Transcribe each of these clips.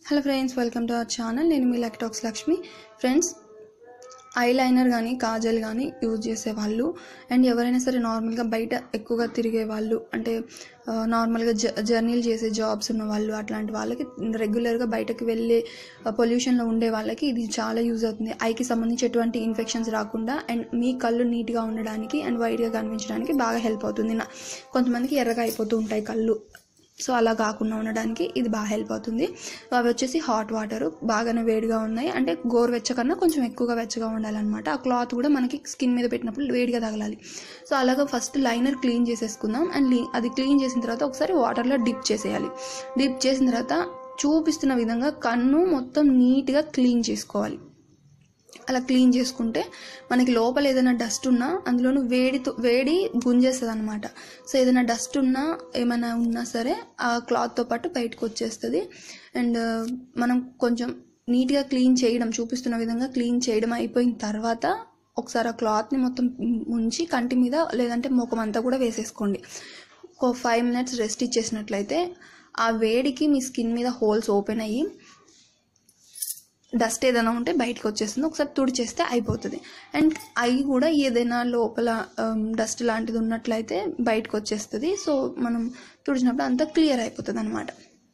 hello friends welcome to our channel నేను మీ లెక్టాక్స్ లక్ష్మి ఫ్రెండ్స్ ఐ లైనర్ కానీ కాజల్ కానీ యూజ్ చేసే వాళ్ళు అండ్ ఎవరైనా సరే నార్మల్గా బయట ఎక్కువగా తిరిగే వాళ్ళు అంటే ఆ, నార్మల్గా జ జర్నీలు చేసే జాబ్స్ ఉన్న వాళ్ళు అట్లాంటి వాళ్ళకి రెగ్యులర్గా బయటకు వెళ్ళే పొల్యూషన్లో ఉండే వాళ్ళకి ఇది చాలా యూజ్ అవుతుంది ఐకి సంబంధించి ఎటువంటి ఇన్ఫెక్షన్స్ రాకుండా అండ్ మీ కళ్ళు నీట్గా ఉండడానికి అండ్ వైట్గా కనిపించడానికి బాగా హెల్ప్ అవుతుంది నా కొంతమందికి ఎర్రగా అయిపోతూ ఉంటాయి కళ్ళు సో అలా కాకుండా ఉండడానికి ఇది బాగా హెల్ప్ అవుతుంది అవి వచ్చేసి హాట్ వాటర్ బాగానే వేడిగా ఉన్నాయి అంటే గోరువెచ్చ కన్నా కొంచెం ఎక్కువగా వెచ్చగా ఉండాలన్నమాట ఆ క్లాత్ కూడా మనకి స్కిన్ మీద పెట్టినప్పుడు వేడిగా తగలాలి సో అలాగా ఫస్ట్ లైనర్ క్లీన్ చేసేసుకుందాం అండ్ లీ- అది క్లీన్ చేసిన తర్వాత ఒకసారి వాటర్లో డిప్ చేసేయాలి డిప్ చేసిన తర్వాత చూపిస్తున్న విధంగా కన్ను మొత్తం నీట్గా క్లీన్ చేసుకోవాలి అలా క్లీన్ చేసుకుంటే మనకి లోపల ఏదైనా డస్ట్ ఉన్నా అందులోను వేడితో వేడి గుంజేస్తుంది అనమాట సో ఏదైనా డస్ట్ ఉన్నా ఏమైనా ఉన్నా సరే ఆ క్లాత్తో పాటు బయటకు వచ్చేస్తుంది అండ్ మనం కొంచెం నీట్గా క్లీన్ చేయడం చూపిస్తున్న విధంగా క్లీన్ చేయడం అయిపోయిన తర్వాత ఒకసారి ఆ క్లాత్ని మొత్తం ఉంచి కంటి మీద లేదంటే ముఖం అంతా కూడా వేసేసుకోండి ఒక ఫైవ్ మినిట్స్ రెస్ట్ ఇచ్చేసినట్లయితే ఆ వేడికి మీ స్కిన్ మీద హోల్స్ ఓపెన్ అయ్యి డస్ట్ ఏదైనా ఉంటే బయటకు వచ్చేస్తుంది ఒకసారి తుడిచేస్తే అయిపోతుంది అండ్ అవి కూడా ఏదైనా లోపల డస్ట్ లాంటిది ఉన్నట్లయితే బయటకు వచ్చేస్తుంది సో మనం తుడిచినప్పుడు అంతా క్లియర్ అయిపోతుంది అనమాట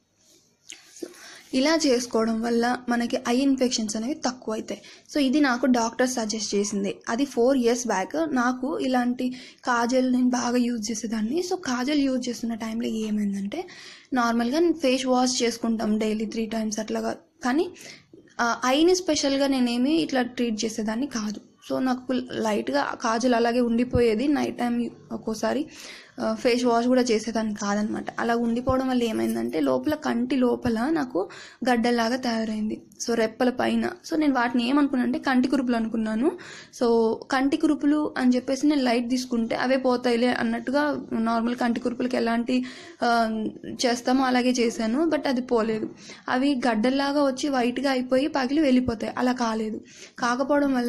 ఇలా చేసుకోవడం వల్ల మనకి ఐ ఇన్ఫెక్షన్స్ అనేవి తక్కువ అవుతాయి సో ఇది నాకు డాక్టర్ సజెస్ట్ చేసింది అది ఫోర్ ఇయర్స్ బ్యాక్ నాకు ఇలాంటి కాజల్ నేను బాగా యూజ్ చేసేదాన్ని సో కాజల్ యూజ్ చేస్తున్న టైంలో ఏమైందంటే నార్మల్గా ఫేస్ వాష్ చేసుకుంటాం డైలీ త్రీ టైమ్స్ అట్లాగా కానీ ఆ, ఐని స్పెషల్గా నేనేమి ఇట్లా ట్రీట్ చేసేదాన్ని కాదు సో నాకు లైట్గా కాజల్ అలాగే ఉండిపోయేది నైట్ టైం ఒక్కోసారి ఫేస్ వాష్ కూడా చేసేదాన్ని కాదనమాట అలా ఉండిపోవడం వల్ల ఏమైందంటే లోపల కంటి లోపల నాకు గడ్డలాగా తయారైంది సో రెప్పల పైన సో నేను వాటిని ఏమనుకున్నాను అంటే కంటి కురుపులు అనుకున్నాను సో కంటి కురుపులు అని చెప్పేసి నేను లైట్ తీసుకుంటే అవే పోతాయిలే అన్నట్టుగా నార్మల్ కంటి కురుపులకి ఎలాంటి ఆ, చేస్తామో అలాగే చేశాను బట్ అది పోలేదు అవి గడ్డల్లాగా వచ్చి వైట్గా అయిపోయి పగిలి వెళ్ళిపోతాయి అలా కాలేదు కాకపోవడం వల్ల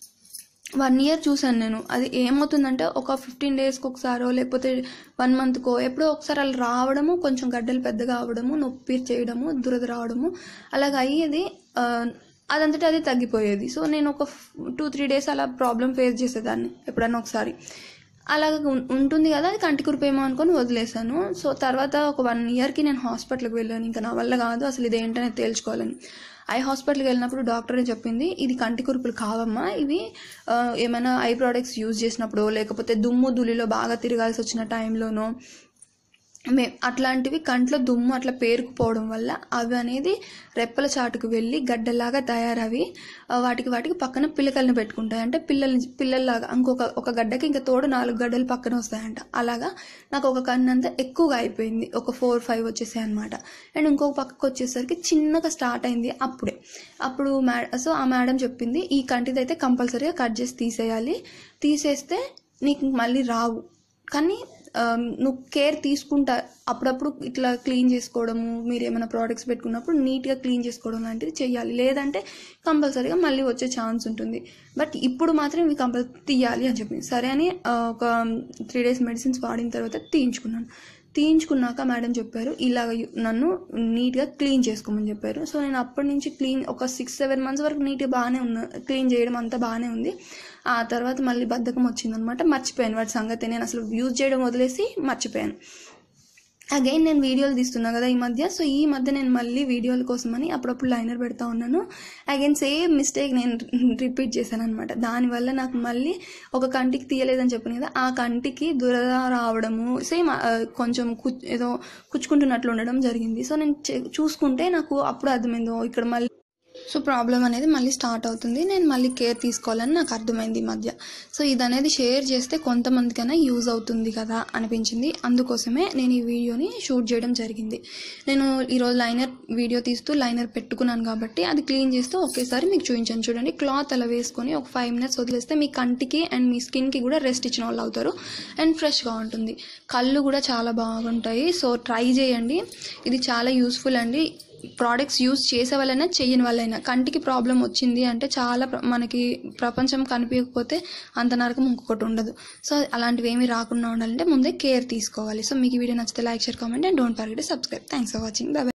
వన్ ఇయర్ చూసాను నేను అది ఏమవుతుందంటే ఒక ఫిఫ్టీన్ డేస్కి ఒకసారో లేకపోతే వన్ మంత్కో ఎప్పుడో ఒకసారి అలా రావడము కొంచెం గడ్డలు పెద్దగా అవడము నొప్పి చేయడము దురద రావడము అలాగ అయ్యేది ఆ, అదంతటా అది తగ్గిపోయేది సో నేను ఒక టూ త్రీ డేస్ అలా ప్రాబ్లం ఫేస్ చేసేదాన్ని ఎప్పుడన్నా ఒకసారి అలాగ ఉం- ఉంటుంది కదా అది కంటి కురిపేమో అనుకొని వదిలేశాను సో తర్వాత ఒక వన్ ఇయర్కి నేను హాస్పిటల్కి వెళ్ళాను ఇంకా నా వల్ల కాదు అసలు ఇది ఏంటనేది తేల్చుకోవాలని ఐ హాస్పిటల్కి వెళ్ళినప్పుడు డాక్టరే చెప్పింది ఇది కంటి కురుపులు కావమ్మా ఇవి ఆ, ఏమైనా ఐ ప్రోడక్ట్స్ యూజ్ చేసినప్పుడు లేకపోతే దుమ్ము ధూళిలో బాగా తిరగాల్సి వచ్చిన టైంలోనో మే అట్లాంటివి కంట్లో దుమ్ము అట్లా పేరుకుపోవడం వల్ల అవి అనేది రెప్పల చాటుకు వెళ్ళి గడ్డలాగా తయారవి ఆ, వాటికి వాటికి పక్కన పిల్లకల్ని పెట్టుకుంటాయి అంటే పిల్లల్ని పిల్లల్లాగా ఇంకొక ఒక గడ్డకి ఇంకా తోడు నాలుగు గడ్డలు పక్కన వస్తాయంట అలాగా నాకు ఒక కన్ను అంతా ఎక్కువగా అయిపోయింది ఒక ఫోర్ ఫైవ్ వచ్చేసాయి అనమాట అండ్ ఇంకొక పక్కకు వచ్చేసరికి చిన్నగా స్టార్ట్ అయింది అప్పుడే అప్పుడు మే సో ఆ మేడం చెప్పింది ఈ కంటిది అయితే కంపల్సరీగా కట్ చేసి తీసేయాలి తీసేస్తే నీకు మళ్ళీ రావు కానీ ఆ, నువ్వు కేర్ తీసుకుంటా అప్పుడప్పుడు ఇట్లా క్లీన్ చేసుకోవడము మీరు ఏమైనా ప్రోడక్ట్స్ పెట్టుకున్నప్పుడు నీట్గా క్లీన్ చేసుకోవడం లాంటిది చేయాలి లేదంటే కంపల్సరీగా మళ్ళీ వచ్చే ఛాన్స్ ఉంటుంది బట్ ఇప్పుడు మాత్రం ఇవి కంపల్ తీయాలి అని చెప్పింది సరే అని ఆ, ఒక త్రీ డేస్ మెడిసిన్స్ వాడిన తర్వాత తీయించుకున్నాను తీయించుకున్నాక మేడం చెప్పారు ఇలాగ యు- నన్ను నీట్గా క్లీన్ చేసుకోమని చెప్పారు సో నేను అప్పటి నుంచి క్లీన్ ఒక సిక్స్ సెవెన్ మంత్స్ వరకు నీట్గా బాగానే ఉన్నా క్లీన్ చేయడం అంతా బాగానే ఉంది ఆ తర్వాత మళ్ళీ బద్ధకం వచ్చిందనమాట మర్చిపోయాను వాటి సంగతి నేను అసలు యూజ్ చేయడం వదిలేసి మర్చిపోయాను అగైన్ నేను వీడియోలు తీస్తున్నా కదా ఈ మధ్య సో ఈ మధ్య నేను మళ్ళీ వీడియోల కోసమని అప్పుడప్పుడు లైనర్ పెడతా ఉన్నాను అగైన్ సేమ్ మిస్టేక్ నేను రిపీట్ చేశాను అనమాట దానివల్ల నాకు మళ్ళీ ఒక కంటికి తీయలేదని చెప్పాను కదా ఆ కంటికి దురద రావడము సేమ్ కొంచెం కు ఏదో కుచ్చుకుంటున్నట్లు ఉండడం జరిగింది సో నేను చే- చూసుకుంటే నాకు అప్పుడు అర్థమైంది ఓ, ఇక్కడ మళ్ళీ సో ప్రాబ్లం అనేది మళ్ళీ స్టార్ట్ అవుతుంది నేను మళ్ళీ కేర్ తీసుకోవాలని నాకు అర్థమైంది ఈ మధ్య సో ఇది అనేది షేర్ చేస్తే కొంతమందికైనా యూజ్ అవుతుంది కదా అనిపించింది అందుకోసమే నేను ఈ వీడియోని షూట్ చేయడం జరిగింది నేను ఈరోజు లైనర్ వీడియో తీస్తూ లైనర్ పెట్టుకున్నాను కాబట్టి అది క్లీన్ చేస్తూ ఒకేసారి మీకు చూపించాను చూడండి క్లాత్ అలా వేసుకొని ఒక ఫైవ్ మినిట్స్ వదిలేస్తే మీ కంటికి అండ్ మీ స్కిన్కి కూడా రెస్ట్ ఇచ్చిన వాళ్ళు అవుతారు అండ్ ఫ్రెష్గా ఉంటుంది కళ్ళు కూడా చాలా బాగుంటాయి సో ట్రై చేయండి ఇది చాలా యూస్ఫుల్ అండి ప్రోడక్ట్స్ యూజ్ చేసే వాళ్ళైనా చేయని వాళ్ళైనా కంటికి ప్రాబ్లం వచ్చింది అంటే చాలా ప్ర- మనకి ప్రపంచం కనిపించకపోతే అంత నరకం ఇంకొకటి ఉండదు సో అలాంటివి ఏమీ రాకుండా ఉండాలంటే ముందే కేర్ తీసుకోవాలి సో మీకు ఈ వీడియో నచ్చితే like share comment and don't forget subscribe thanks for watching by